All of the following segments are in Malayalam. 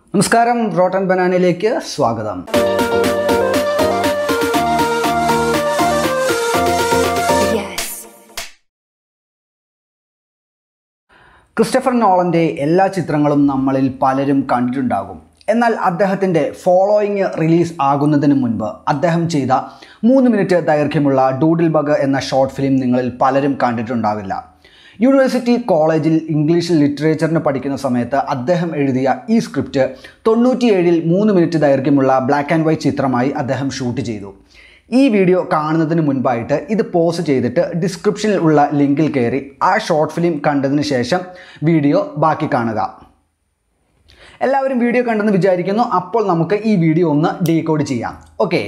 നമസ്കാരം റോട്ടൻ ബനാനയിലേക്ക് സ്വാഗതം Yes. ക്രിസ്റ്റഫർ നോളൻ്റെ എല്ലാ ചിത്രങ്ങളും നമ്മളിൽ പലരും കണ്ടിട്ടുണ്ടാകും എന്നാൽ അദ്ദേഹത്തിൻ്റെ ഫോളോയിങ് റിലീസ് ആകുന്നതിന് മുൻപ് അദ്ദേഹം ചെയ്ത മൂന്ന് മിനിറ്റ് ദൈർഘ്യമുള്ള ഡൂഡിൽ ബഗ് എന്ന ഷോർട്ട് ഫിലിം നിങ്ങളിൽ പലരും കണ്ടിട്ടുണ്ടാവില്ല യൂണിവേഴ്സിറ്റി കോളേജിൽ ഇംഗ്ലീഷ് ലിറ്ററേച്ചറിന് പഠിക്കുന്ന സമയത്ത് അദ്ദേഹം എഴുതിയ ഈ സ്ക്രിപ്റ്റ് തൊണ്ണൂറ്റിയേഴിൽ മൂന്ന് മിനിറ്റ് ദൈർഘ്യമുള്ള ബ്ലാക്ക് ആൻഡ് വൈറ്റ് ചിത്രമായി അദ്ദേഹം ഷൂട്ട് ചെയ്തു ഈ വീഡിയോ കാണുന്നതിന് മുൻപായിട്ട് ഇത് പോസ്റ്റ് ചെയ്തിട്ട് ഡിസ്ക്രിപ്ഷനിൽ ഉള്ള ലിങ്കിൽ കയറി ആ ഷോർട്ട് ഫിലിം കണ്ടതിന് ശേഷം വീഡിയോ ബാക്കി കാണുക എല്ലാവരും വീഡിയോ കണ്ടെന്ന് വിചാരിക്കുന്നു അപ്പോൾ നമുക്ക് ഈ വീഡിയോ ഒന്ന് ഡീകോഡ് ചെയ്യാം ഓക്കെ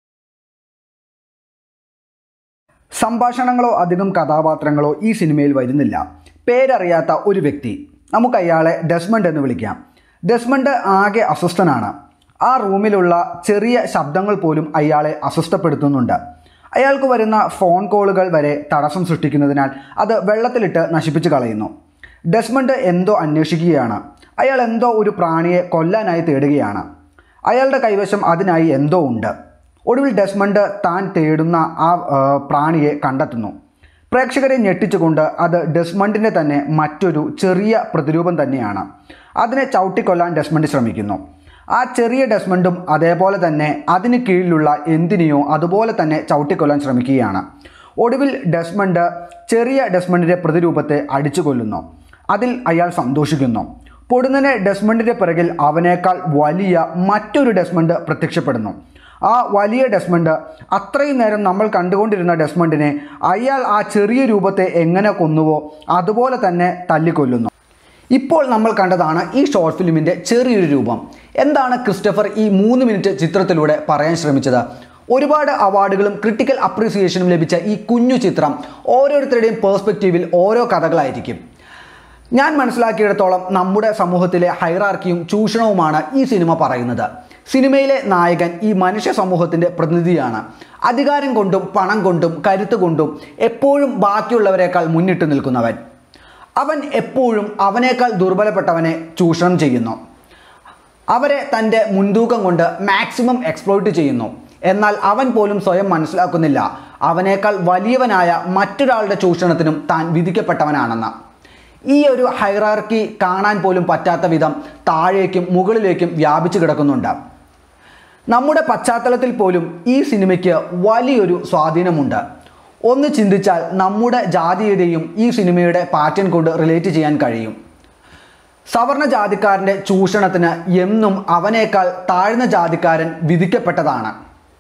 സംഭാഷണങ്ങളോ അധികം കഥാപാത്രങ്ങളോ ഈ സിനിമയിൽ വരുന്നില്ല പേരറിയാത്ത ഒരു വ്യക്തി നമുക്ക് അയാളെ ഡെസ്മണ്ട് എന്ന് വിളിക്കാം ഡെസ്മണ്ട് ആകെ അസ്വസ്ഥനാണ് ആ റൂമിലുള്ള ചെറിയ ശബ്ദങ്ങൾ പോലും അയാളെ അസ്വസ്ഥപ്പെടുത്തുന്നുണ്ട് അയാൾക്ക് വരുന്ന ഫോൺ കോളുകൾ വരെ തടസ്സം സൃഷ്ടിക്കുന്നതിനാൽ അത് വെള്ളത്തിലിട്ട് നശിപ്പിച്ച് കളയുന്നു ഡെസ്മണ്ട് എന്തോ അന്വേഷിക്കുകയാണ് അയാൾ എന്തോ ഒരു പ്രാണിയെ കൊല്ലാനായി തേടുകയാണ് അയാളുടെ കൈവശം അതിനായി എന്തോ ഉണ്ട് ഒടുവിൽ ഡെസ്മണ്ട് താൻ തേടുന്ന ആ ആ, പ്രാണിയെ കണ്ടെത്തുന്നു പ്രേക്ഷകരെ ഞെട്ടിച്ചുകൊണ്ട് അത് ഡെസ്മണ്ടിൻ്റെ തന്നെ മറ്റൊരു ചെറിയ പ്രതിരൂപം തന്നെയാണ് അതിനെ ചവിട്ടിക്കൊല്ലാൻ ഡെസ്മണ്ട് ശ്രമിക്കുന്നു ആ ചെറിയ ഡെസ്മണ്ടും അതേപോലെ തന്നെ അതിന് കീഴിലുള്ള എന്തിനെയോ അതുപോലെ തന്നെ ചവിട്ടിക്കൊല്ലാൻ ശ്രമിക്കുകയാണ് ഒടുവിൽ ഡെസ്മണ്ട് ചെറിയ ഡെസ്മണ്ടിൻ്റെ പ്രതിരൂപത്തെ അടിച്ചു കൊല്ലുന്നു അതിൽ അയാൾ സന്തോഷിക്കുന്നു പൊടുന്നനെ ഡെസ്മണ്ടിൻ്റെ പിറകിൽ അവനേക്കാൾ വലിയ മറ്റൊരു ഡെസ്മണ്ട് പ്രത്യക്ഷപ്പെടുന്നു ആ വലിയ ഡെസ്മണ്ട് അത്രയും നേരം നമ്മൾ കണ്ടുകൊണ്ടിരുന്ന ഡെസ്മണ്ടിനെ അയാൾ ആ ചെറിയ രൂപത്തെ എങ്ങനെ കൊന്നുവോ അതുപോലെ തന്നെ തല്ലിക്കൊല്ലുന്നു ഇപ്പോൾ നമ്മൾ കണ്ടതാണ് ഈ ഷോർട്ട് ഫിലിമിൻ്റെ ചെറിയൊരു രൂപം എന്താണ് ക്രിസ്റ്റഫർ ഈ മൂന്ന് മിനിറ്റ് ചിത്രത്തിലൂടെ പറയാൻ ശ്രമിച്ചത് ഒരുപാട് അവാർഡുകളും ക്രിട്ടിക്കൽ അപ്രീസിയേഷനും ലഭിച്ച ഈ കുഞ്ഞു ചിത്രം ഓരോരുത്തരുടെയും പേഴ്സ്പെക്റ്റീവിൽ ഓരോ കഥകളായിരിക്കും ഞാൻ മനസ്സിലാക്കിയിടത്തോളം നമ്മുടെ സമൂഹത്തിലെ ഹൈറാർക്കിയും ചൂഷണവുമാണ് ഈ സിനിമ പറയുന്നത് സിനിമയിലെ നായകൻ ഈ മനുഷ്യ സമൂഹത്തിൻ്റെ പ്രതിനിധിയാണ് അധികാരം കൊണ്ടും പണം കൊണ്ടും കരുത്ത് കൊണ്ടും എപ്പോഴും ബാക്കിയുള്ളവരെക്കാൾ മുന്നിട്ട് നിൽക്കുന്നവൻ അവൻ എപ്പോഴും അവനേക്കാൾ ദുർബലപ്പെട്ടവനെ ചൂഷണം ചെയ്യുന്നു അവരെ തൻ്റെ മുൻതൂക്കം കൊണ്ട് മാക്സിമം എക്സ്പ്ലോയിറ്റ് ചെയ്യുന്നു എന്നാൽ അവൻ പോലും സ്വയം മനസ്സിലാക്കുന്നില്ല അവനേക്കാൾ വലിയവനായ മറ്റൊരാളുടെ ചൂഷണത്തിനും താൻ വിധിക്കപ്പെട്ടവനാണെന്ന് ഈ ഒരു ഹൈറാർക്കി കാണാൻ പോലും പറ്റാത്ത വിധം താഴേക്കും മുകളിലേക്കും വ്യാപിച്ചു കിടക്കുന്നുണ്ട് നമ്മുടെ പശ്ചാത്തലത്തിൽ പോലും ഈ സിനിമയ്ക്ക് വലിയൊരു സ്വാധീനമുണ്ട് ഒന്ന് ചിന്തിച്ചാൽ നമ്മുടെ ജാതീയതയും ഈ സിനിമയുടെ പാറ്റേൺ കൊണ്ട് റിലേറ്റ് ചെയ്യാൻ കഴിയും സവർണ ജാതിക്കാരൻ്റെ ചൂഷണത്തിന് എന്നും അവനേക്കാൾ താഴ്ന്ന ജാതിക്കാരൻ വിധിക്കപ്പെട്ടതാണ്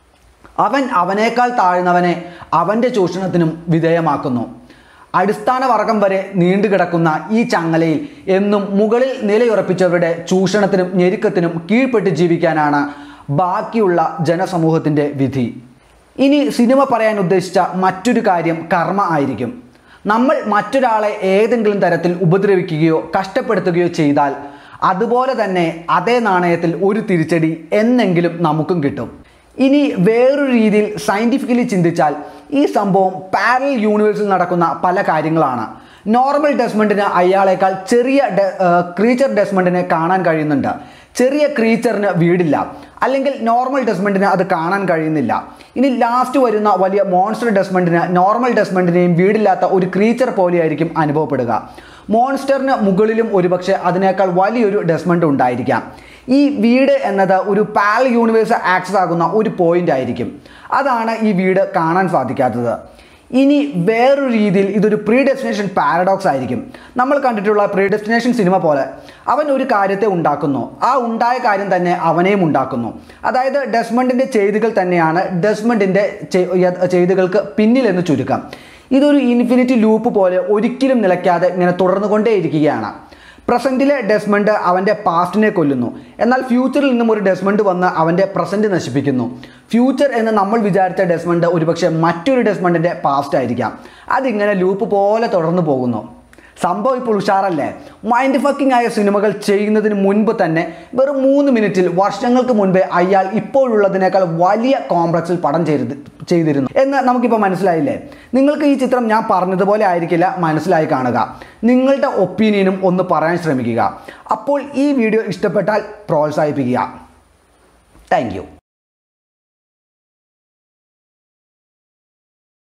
അവൻ അവനേക്കാൾ താഴ്ന്നവനെ അവൻ്റെ ചൂഷണത്തിനും വിധേയമാക്കുന്നു അടിസ്ഥാന വർഗം വരെ നീണ്ടുകിടക്കുന്ന ഈ ചങ്ങലയിൽ എന്നും മുകളിൽ നിലയുറപ്പിച്ചവരുടെ ചൂഷണത്തിനും ഞെരുക്കത്തിനും കീഴ്പ്പെട്ട് ജീവിക്കാനാണ് ബാക്കിയുള്ള ജനസമൂഹത്തിൻ്റെ വിധി ഇനി സിനിമ പറയാൻ ഉദ്ദേശിച്ച മറ്റൊരു കാര്യം കർമ്മ ആയിരിക്കും നമ്മൾ മറ്റൊരാളെ ഏതെങ്കിലും തരത്തിൽ ഉപദ്രവിക്കുകയോ കഷ്ടപ്പെടുത്തുകയോ ചെയ്താൽ അതുപോലെ തന്നെ അതേ നാണയത്തിൽ ഒരു തിരിച്ചടി എന്നെങ്കിലും നമുക്കും കിട്ടും ഇനി വേറൊരു രീതിയിൽ സയൻറ്റിഫിക്കലി ചിന്തിച്ചാൽ ഈ സംഭവം പാരൽ യൂണിവേഴ്സിൽ നടക്കുന്ന പല കാര്യങ്ങളാണ് നോർമൽ ഡെസ്മണ്ടിന് അയാളേക്കാൾ ചെറിയ ക്രീച്ചർ ഡെസ്മണ്ടിനെ കാണാൻ കഴിയുന്നുണ്ട് ചെറിയ ക്രീച്ചറിന് വീടില്ല അല്ലെങ്കിൽ നോർമൽ ഡെസ്മണ്ടിന് അത് കാണാൻ കഴിയുന്നില്ല ഇനി ലാസ്റ്റ് വരുന്ന വലിയ മോൺസ്റ്റർ ഡെസ്മണ്ടിന് നോർമൽ ഡെസ്മണ്ടിനെയും വീടില്ലാത്ത ഒരു ക്രീച്ചർ പോലെയായിരിക്കും അനുഭവപ്പെടുക മോൺസ്റ്ററിന് മുകളിലും ഒരുപക്ഷെ അതിനേക്കാൾ വലിയൊരു ഡെസ്മണ്ട് ഉണ്ടായിരിക്കാം ഈ വീട് എന്നത് ഒരു പാൽ യൂണിവേഴ്സ് ആക്സസ് ആകുന്ന ഒരു പോയിന്റ് ആയിരിക്കും അതാണ് ഈ വീട് കാണാൻ സാധിക്കാത്തത് ഇനി വേറൊരു രീതിയിൽ ഇതൊരു പ്രീ ഡെസ്റ്റിനേഷൻ പാരഡോക്സ് ആയിരിക്കും നമ്മൾ കണ്ടിട്ടുള്ള പ്രീ ഡെസ്റ്റിനേഷൻ സിനിമ പോലെ അവൻ ഒരു കാര്യത്തെ ഉണ്ടാക്കുന്നു ആ ഉണ്ടായ കാര്യം തന്നെ അവനെയും ഉണ്ടാക്കുന്നു അതായത് ഡെസ്മണ്ടിൻ്റെ ചെയ്തികൾ തന്നെയാണ് ഡെസ്മണ്ടിൻ്റെ ചെയ്തികൾക്ക് പിന്നിലെന്ന് ചുരുക്കം ഇതൊരു ഇൻഫിനിറ്റി ലൂപ്പ് പോലെ ഒരിക്കലും നിലയ്ക്കാതെ ഇങ്ങനെ തുടർന്നുകൊണ്ടേയിരിക്കുകയാണ് പ്രസൻറ്റിലെ ഡെസ്മണ്ട് അവൻ്റെ പാസ്റ്റിനെ കൊല്ലുന്നു എന്നാൽ ഫ്യൂച്ചറിൽ നിന്നും ഒരു ഡെസ്മണ്ട് വന്ന് അവൻ്റെ പ്രസൻറ്റ് നശിപ്പിക്കുന്നു ഫ്യൂച്ചർ എന്ന് നമ്മൾ വിചാരിച്ച ഡെസ്മണ്ട് ഒരുപക്ഷെ മറ്റൊരു ഡെസ്മണ്ടിൻ്റെ പാസ്റ്റ് ആയിരിക്കാം അതിങ്ങനെ ലൂപ്പ് പോലെ തുടർന്നു പോകുന്നു സംഭവം ഇപ്പോൾ ഉഷാറല്ലേ മൈൻഡ് ഫക്കിംഗ് ആയ സിനിമകൾ ചെയ്യുന്നതിന് മുൻപ് തന്നെ വെറും മൂന്ന് മിനിറ്റിൽ വർഷങ്ങൾക്ക് മുൻപേ അയാൾ ഇപ്പോഴുള്ളതിനേക്കാൾ വലിയ കോംപ്ലക്സിൽ പടം ചെയ്ത് ചെയ്തിരുന്നു എന്ന് നമുക്കിപ്പോൾ മനസ്സിലായില്ലേ നിങ്ങൾക്ക് ഈ ചിത്രം ഞാൻ പറഞ്ഞതുപോലെ ആയിരിക്കില്ല മനസ്സിലായി കാണുക നിങ്ങളുടെ ഒപ്പീനിയനും ഒന്ന് പറയാൻ ശ്രമിക്കുക അപ്പോൾ ഈ വീഡിയോ ഇഷ്ടപ്പെട്ടാൽ പ്രോത്സാഹിപ്പിക്കുക താങ്ക്